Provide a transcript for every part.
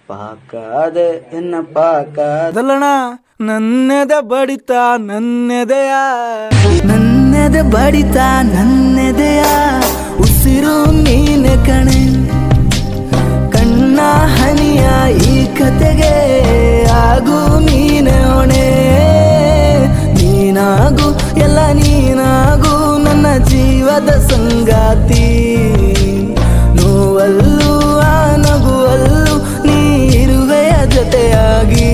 ಪಾಕಾದೆ ಎನ್ನ ಪಾಕಾದ ಅದಲ್ಲಣ ನನ್ನೆದೆ ಬಡಿತ ನನ್ನೆದೆಯ ನನ್ನೆದೆ ಬಡಿತ ನನ್ನೆದೆಯ ಉಸಿರು ನೀನೆ ಕಣೆ ಕಣ್ಣ ಹನಿಯ ಈ ಕತೆಗೆ ಆಗು ನೀನೆ ಹೊಣೆ ನೀನಾಗು ಎಲ್ಲ ನೀನಾಗು ನನ್ನ ಜೀವದ ಸಂಗಾತಿ ನೋವಲ್ಲೂ ಆ ನಗುವಲ್ಲೂ ನೀ ಇರುವೆಯ ಜೊತೆಯಾಗಿ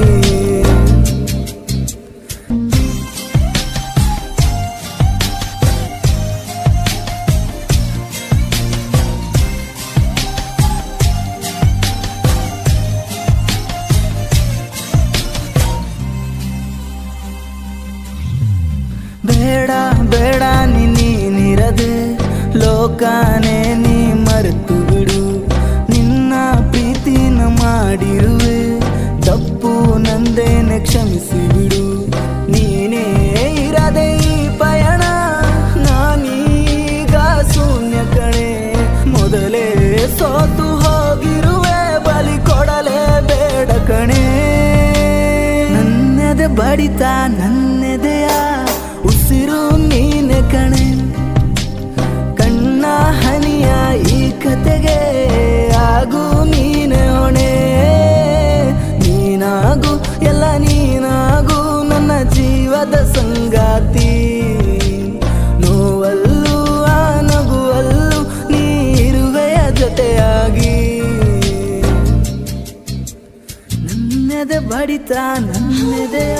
ಬೇಡ ಬೇಡ ನೀ ನೀನಿರದೆ ಲೋಕಾನೇ ನೀ ಮರೆತು ಬಿಡು ನಿನ್ನ ಪ್ರೀತಿನ ಮಾಡಿರುವೆ ತಪ್ಪು ನಂದೇನೆ ಕ್ಷಮಿಸಿ ಬಿಡು ನೀನೇ ಇರದೆ ಈ ಪಯಣ ನಾನೀಗ ಶೂನ್ಯ ಕಣೆ ಮೊದಲೇ ಸೋತು ಹೋಗಿರುವೆ ಬಲಿ ಕೊಡಲೇ ಬೇಡ ಕಣೆ ನನ್ನೆದೆ ಬಡಿತ ನನ್ನೆದೆಯ ಉಸಿರು ನೀನೆ ಕಣೆ ಕಣ್ಣ ಹನಿಯ ಈ ಕತೆಗೆ ಆಗು ನೀನೆ ಹೊಣೆ ನೀನಾಗು ಎಲ್ಲ ನೀನಾಗು ನನ್ನ ಜೀವದ ಸಂಗಾತಿ ನೋವಲ್ಲೂ ಆ ನಗುವಲ್ಲೂ ನೀ ಇರುವೆಯ ಜೊತೆಯಾಗಿ ನನ್ನೆದೆ ಬಡಿತ ನನ್ನೆದೆಯ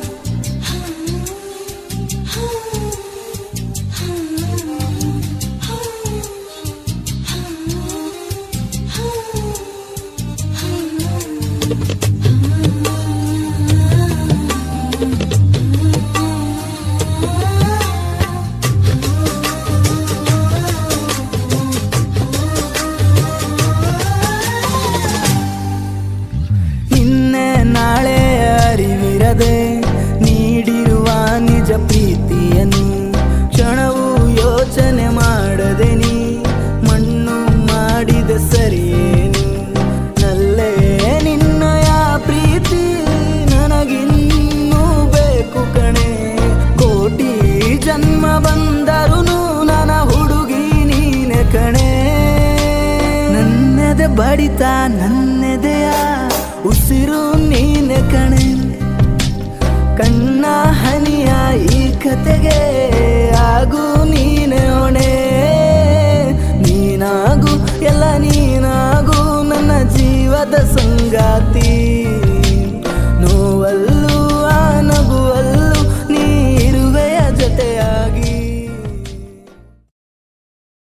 ನಿನ್ನೆ ನಾಳೆ ಅರಿವಿರದೆ ನೀಡಿರುವ ನಿಜ ಪ್ರೀತಿಯನ್ನು ಕ್ಷಣವು ಯೋಚನೆ ಮಾಡದೆ ನೀ ಮಣ್ಣು ಮಾಡಿದ ಸರಿಯೇನು ನಲ್ಲೇ ನಿನ್ನಯ ಪ್ರೀತಿ ನನಗಿನ್ನೂ ಬೇಕು ಕಣೆ ಕೋಟಿ ಜನ್ಮ ಬಂದರು ನನ್ನ ಹುಡುಗಿ ನೀನೆ ಕಣೆ ನನ್ನೆದೆ ಬಡಿತ ನನ್ನೆದೆಯ ಉಸಿರು ನೀನೆ ಕಣೆ ಕಣ್ಣ ಹನಿಯ ಈ ಕತೆಗೆ ಆಗು ನೀನೆ ಹೊಣೆ ನೀನಾಗು ಎಲ್ಲ ನೀನಾಗು ನನ್ನ ಜೀವದ